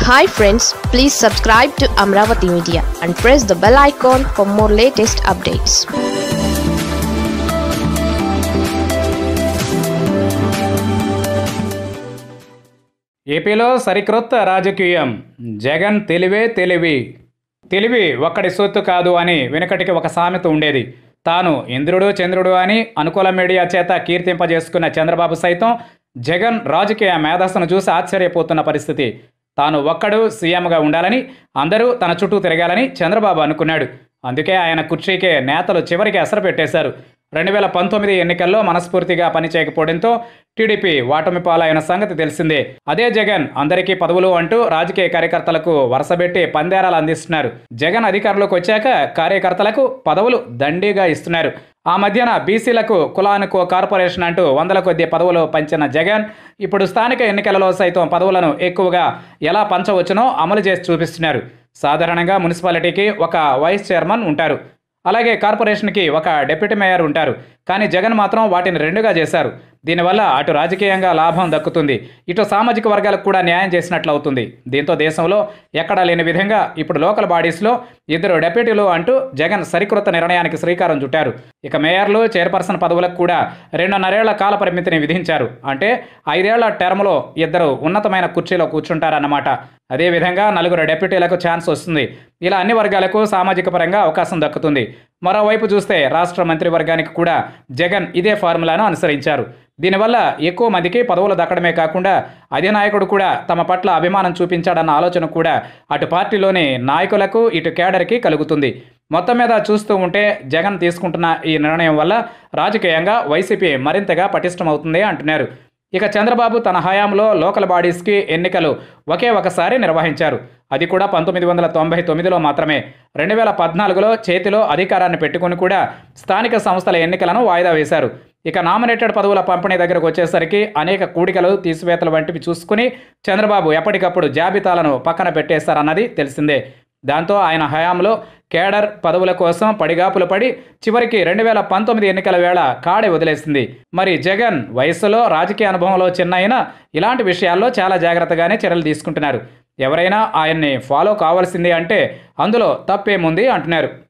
hi friends please subscribe to Amaravati media and press the bell icon for more latest updates ఏపీలో సరికొత్త రాజకీయం జగన్ తెలివే తెలివి తెలివి ఒక్కడి సొత్తు కాదు అని వెనుకటికి ఒక సామెత ఉండేది తాను ఇంద్రుడు చంద్రుడు అని అనుకూల మీడియా చేత కీర్తింపజేసుకున్న చంద్రబాబు సైతం జగన్ రాజకీయ మేధస్సును చూసి ఆశ్చర్యపోతున్న పరిస్థితి తాను ఒక్కడు సీఎంగా ఉండాలని అందరూ తన చుట్టూ తిరగాలని చంద్రబాబు అనుకున్నాడు అందుకే ఆయన కుర్చీకే నేతలు చివరికి ఎసరు పెట్టేశారు రెండు వేల పంతొమ్మిది ఎన్నికల్లో మనస్ఫూర్తిగా పనిచేయకపోవడంతో టీడీపీ వాటమి పాలైన సంగతి తెలిసిందే అదే జగన్ అందరికీ పదవులు అంటూ రాజకీయ కార్యకర్తలకు వరుసబెట్టి పందేరాలు అందిస్తున్నారు జగన్ అధికారంలోకి వచ్చాక కార్యకర్తలకు పదవులు దండిగా ఇస్తున్నారు ఆ మధ్యన బీసీలకు కులానికో కార్పొరేషన్ అంటూ వందల కొద్ది పదవులు పంచిన జగన్ ఇప్పుడు స్థానిక ఎన్నికలలో సైతం పదవులను ఎక్కువగా ఎలా పంచవచ్చునో అమలు చేసి చూపిస్తున్నారు సాధారణంగా మున్సిపాలిటీకి ఒక వైస్ చైర్మన్ ఉంటారు అలాగే కార్పొరేషన్కి ఒక డిప్యూటీ మేయర్ ఉంటారు కానీ జగన్ మాత్రం వాటిని రెండుగా చేశారు దీనివల్ల అటు రాజకీయంగా లాభం దక్కుతుంది ఇటు సామాజిక వర్గాలకు కూడా న్యాయం చేసినట్లు అవుతుంది దీంతో దేశంలో ఎక్కడా లేని విధంగా ఇప్పుడు లోకల్ బాడీస్లో ఇద్దరు డెప్యూటీలు అంటూ జగన్ సరికొత్త నిర్ణయానికి శ్రీకారం చుట్టారు ఇక మేయర్లు చైర్పర్సన్ పదవులకు కూడా రెండున్నరేళ్ల కాల పరిమితిని విధించారు అంటే ఐదేళ్ల టర్మ్లో ఇద్దరు ఉన్నతమైన కుర్చీలో కూర్చుంటారన్నమాట అదేవిధంగా నలుగురు డెప్యూటీలకు ఛాన్స్ వస్తుంది ఇలా అన్ని వర్గాలకు సామాజిక పరంగా అవకాశం దక్కుతుంది మరోవైపు చూస్తే రాష్ట్ర మంత్రివర్గానికి కూడా జగన్ ఇదే ఫార్ములాను అనుసరించారు దీనివల్ల ఎక్కువ మందికి పదవులు దక్కడమే కాకుండా అధినాయకుడు కూడా తమ పట్ల అభిమానం చూపించాడన్న ఆలోచన కూడా అటు పార్టీలోని నాయకులకు ఇటు కేడర్కి కలుగుతుంది మొత్తం మీద చూస్తూ ఉంటే జగన్ తీసుకుంటున్న ఈ నిర్ణయం వల్ల రాజకీయంగా వైసీపీ మరింతగా పటిష్టమవుతుంది అంటున్నారు ఇక చంద్రబాబు తన హయాంలో లోకల్ బాడీస్కి ఎన్నికలు ఒకే ఒకసారి నిర్వహించారు అది కూడా పంతొమ్మిది వందల తొంభై తొమ్మిదిలో మాత్రమే రెండు వేల పద్నాలుగులో చేతిలో అధికారాన్ని పెట్టుకుని కూడా స్థానిక సంస్థల ఎన్నికలను వాయిదా వేశారు ఇక నామినేటెడ్ పదవుల పంపిణీ దగ్గరకు వచ్చేసరికి అనేక కూడికలు తీసివేతలు వంటివి చూసుకుని చంద్రబాబు ఎప్పటికప్పుడు జాబితాలను పక్కన పెట్టేశారన్నది తెలిసిందే దాంతో ఆయన హయాంలో కేడర్ పదవుల కోసం పడిగాపులు పడి చివరికి రెండు వేల పంతొమ్మిది ఎన్నికల వేళ కాడే వదిలేసింది మరి జగన్ వయస్సులో రాజకీయ అనుభవంలో చిన్న అయినా ఇలాంటి విషయాల్లో చాలా జాగ్రత్తగానే చర్యలు తీసుకుంటున్నారు ఎవరైనా ఆయన్ని ఫాలో కావాల్సిందే అంటే అందులో తప్పేముంది అంటున్నారు